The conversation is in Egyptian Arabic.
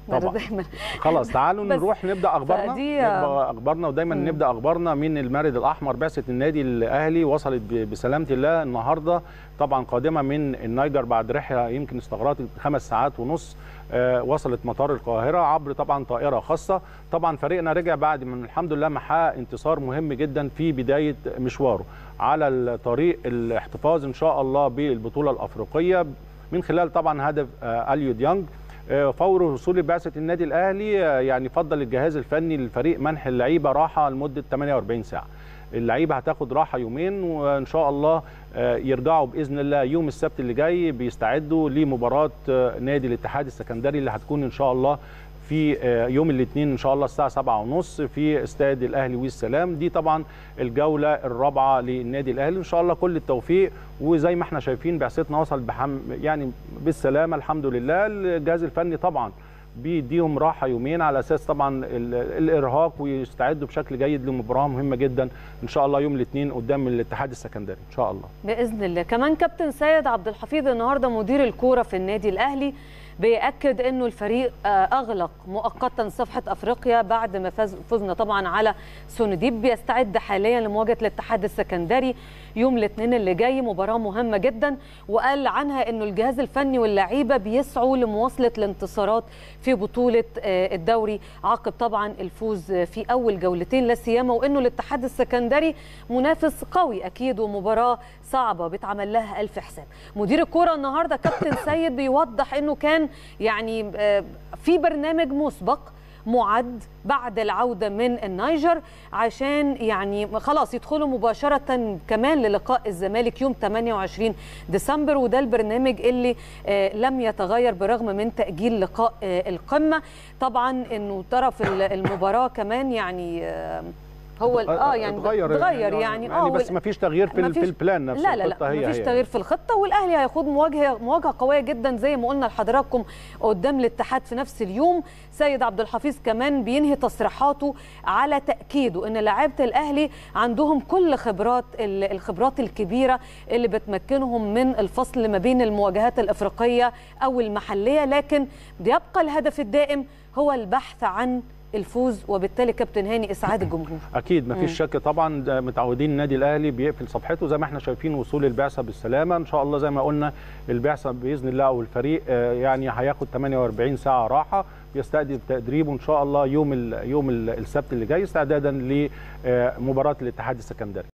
طبعا دايما خلاص تعالوا بس نروح نبدا اخبارنا فدي- نبدا اخبارنا ودايما مم. نبدا اخبارنا من المارد الاحمر بعثه النادي الاهلي وصلت ب- بسلامه الله النهارده طبعا قادمه من النيجر بعد رحله يمكن استغرقت خمس ساعات ونص آه، وصلت مطار القاهره عبر طبعا طائره خاصه طبعا فريقنا رجع بعد من الحمد لله ما حقق انتصار مهم جدا في بدايه مشواره على الطريق الاحتفاظ ان شاء الله بالبطوله الافريقيه من خلال طبعا هدف آه، اليو ديانج آه، فور وصول بعثه النادي الاهلي آه، يعني فضل الجهاز الفني للفريق منح اللعيبه راحه لمده 48 ساعه اللعيبه هتاخد راحه يومين وان شاء الله آه، يرجعوا باذن الله يوم السبت اللي جاي بيستعدوا لمباراه آه، نادي الاتحاد السكندري اللي هتكون ان شاء الله في آه، يوم الاثنين ان شاء الله الساعه 7:30 في استاد الاهلي والسلام دي طبعا الجوله الرابعه للنادي الاهلي ان شاء الله كل التوفيق وزي ما احنا شايفين بعثتنا وصل بحم يعني بالسلامه الحمد لله الجهاز الفني طبعا بيديهم راحه يومين على اساس طبعا ال- الارهاق ويستعدوا بشكل جيد لمباراه مهمه جدا ان شاء الله يوم الاثنين قدام الاتحاد السكندري ان شاء الله باذن الله كمان كابتن سيد عبد الحفيظ النهارده مدير الكوره في النادي الاهلي بيأكد انه الفريق آه، اغلق مؤقتا صفحه افريقيا بعد ما فاز فزنا طبعا على سونديب بيستعد حاليا لمواجهه الاتحاد السكندري يوم الاثنين اللي جاي مباراه مهمه جدا وقال عنها انه الجهاز الفني واللعيبه بيسعوا لمواصله الانتصارات في بطوله آه، الدوري عقب طبعا الفوز في اول جولتين لا سيما وانه الاتحاد السكندري منافس قوي اكيد ومباراه صعبه بيتعمل لها الف حساب مدير الكوره النهارده كابتن سيد بيوضح انه كان يعني آه، في برنامج مسبق معد بعد العوده من النيجر عشان يعني خلاص يدخلوا مباشره كمان للقاء الزمالك يوم 28 ديسمبر وده البرنامج اللي آه، لم يتغير برغم من تاجيل لقاء آه، القمه طبعا انه طرف ال- المباراه كمان يعني آه، هو ال- اه يعني اتغير اتغير يعني اه يعني بس وال- ما فيش تغيير في, ال- مفيش- في البلان نفسه لا لا الخطة لا هي مفيش هي. تغيير في الخطه والاهلي هيخوض مواجهه مواجهه قويه جدا زي ما قلنا لحضراتكم قدام الاتحاد في نفس اليوم سيد عبد الحفيظ كمان بينهي تصريحاته على تاكيده ان لاعيبه الاهلي عندهم كل خبرات ال- الخبرات الكبيره اللي بتمكنهم من الفصل ما بين المواجهات الافريقيه او المحليه لكن بيبقى الهدف الدائم هو البحث عن الفوز وبالتالي كابتن هاني اسعاد الجمهور اكيد ما مم. فيش شك طبعا ده متعودين النادي الاهلي بيقفل صفحته زي ما احنا شايفين وصول البعثه بالسلامه ان شاء الله زي ما قلنا البعثه باذن الله او الفريق آه، يعني هياخد 48 ساعه راحه بيستأدي تدريبه ان شاء الله يوم ال- يوم ال- السبت اللي جاي استعدادا لمباراه الاتحاد السكندري